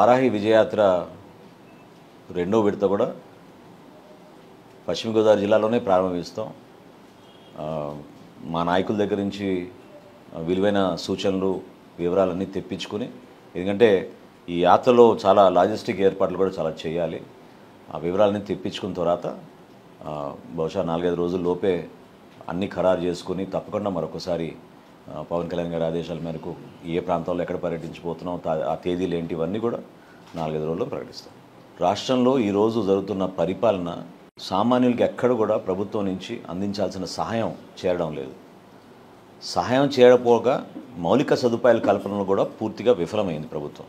వారాహి విజయయాత్ర రెండో విడత కూడా పశ్చిమ గోదావరి జిల్లాలోనే ప్రారంభిస్తాం ఆ, మా నాయకుల దగ్గర నుంచి ఆ, విలువైన సూచనలు వివరాలన్నీ తెప్పించుకుని ఎందుకంటే ఈ యాత్రలో చాలా లాజిస్టిక్ ఏర్పాట్లు కూడా చాలా చేయాలి ఆ వివరాలన్నీ తెప్పించుకున్న తర్వాత ఆ, బహుశా నాలుగైదు రోజుల లోపే అన్నీ ఖరారు చేసుకుని తప్పకుండా మరొకసారి ఆ, పవన్ కళ్యాణ్ గారి ఆదేశాల మేరకు ఏ ప్రాంతాల్లో ఎక్కడ పర్యటించబోతున్నాం తా- ఆ తేదీలు ఏంటి ఇవన్నీ కూడా నాలుగైదు రోజుల్లో ప్రకటిస్తాం రాష్ట్రంలో ఈరోజు జరుగుతున్న పరిపాలన సామాన్యులకి ఎక్కడ కూడా ప్రభుత్వం నుంచి అందించాల్సిన సహాయం చేరడం లేదు సహాయం చేయకపోగా మౌలిక సదుపాయాల కల్పనలో కూడా పూర్తిగా విఫలమైంది ప్రభుత్వం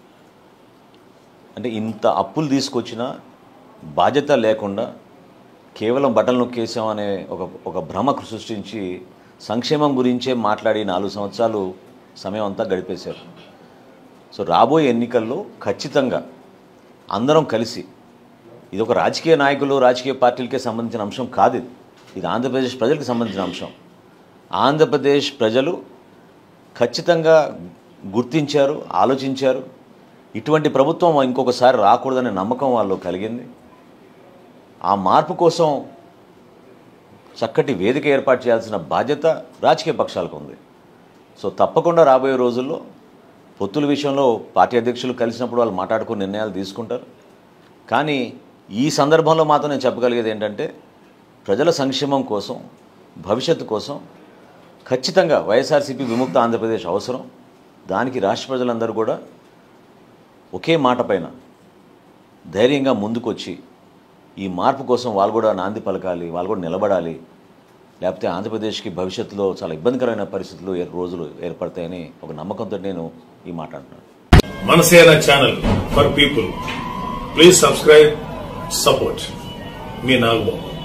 అంటే ఇంత అప్పులు తీసుకొచ్చినా బాధ్యత లేకుండా కేవలం బట్టలు నొక్కేసాం అనే ఒక ఒక భ్రమ సృష్టించి సంక్షేమం గురించే మాట్లాడి నాలుగు సంవత్సరాలు సమయం అంతా గడిపేశారు సో రాబోయే ఎన్నికల్లో ఖచ్చితంగా అందరం కలిసి ఇది ఒక రాజకీయ నాయకులు రాజకీయ పార్టీలకే సంబంధించిన అంశం కాదు ఇది ఇది ఆంధ్రప్రదేశ్ ప్రజలకు సంబంధించిన అంశం ఆంధ్రప్రదేశ్ ప్రజలు ఖచ్చితంగా గుర్తించారు ఆలోచించారు ఇటువంటి ప్రభుత్వం ఇంకొకసారి రాకూడదనే నమ్మకం వాళ్ళు కలిగింది ఆ మార్పు కోసం చక్కటి వేదిక ఏర్పాటు చేయాల్సిన బాధ్యత రాజకీయ పక్షాలకు ఉంది సో తప్పకుండా రాబోయే రోజుల్లో పొత్తుల విషయంలో పార్టీ అధ్యక్షులు కలిసినప్పుడు వాళ్ళు మాట్లాడుకుని నిర్ణయాలు తీసుకుంటారు కానీ ఈ సందర్భంలో మాత్రం నేను చెప్పగలిగేది ఏంటంటే ప్రజల సంక్షేమం కోసం భవిష్యత్తు కోసం ఖచ్చితంగా వైఎస్ఆర్సీపీ విముక్త ఆంధ్రప్రదేశ్ అవసరం దానికి రాష్ట్ర ప్రజలందరూ కూడా ఒకే మాట పైన ధైర్యంగా ముందుకొచ్చి ఈ మార్పు కోసం వాళ్ళు కూడా నాంది పలకాలి వాళ్ళు కూడా నిలబడాలి లేకపోతే ఆంధ్రప్రదేశ్కి భవిష్యత్తులో చాలా ఇబ్బందికరమైన పరిస్థితులు ఏ- రోజులు ఏర్పడతాయని ఒక నమ్మకంతో నేను ఈ మాట అంటున్నాను Manasena channel for people please subscribe support మీ నాగబాబు